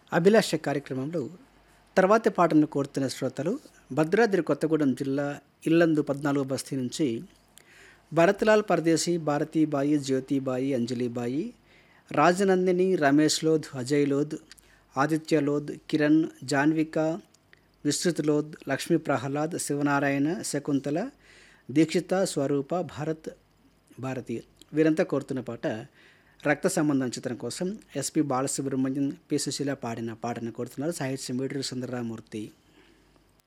అభిలాష కార్యక్రమంలో తర్వాతి పాటను కోరుతున్న శ్రోతలు భద్రాద్రి కొత్తగూడెం జిల్లా ఇల్లందు పద్నాలుగు బస్తీ నుంచి భరత్లాల్ పరదేశీ భారతీబాయి జ్యోతిబాయి అంజలిబాయి రాజనందిని రమేష్ లోద్ అజయ్ లోద్ ఆదిత్య లోద్ కిరణ్ జాన్విక విస్తృత్ లోద్ లక్ష్మీ ప్రహ్లాద్ శివనారాయణ శకుంతల దీక్షిత స్వరూప భారత్ భారతి వీరంతా కోరుతున్న పాట రక్త సంబంధం చిత్రం కోసం ఎస్పి బాలసుబ్రహ్మణ్యం పి సుశీల పాడిన పాటను కోరుతున్నారు సాహిత్యం వీడూరు సుందరరామూర్తి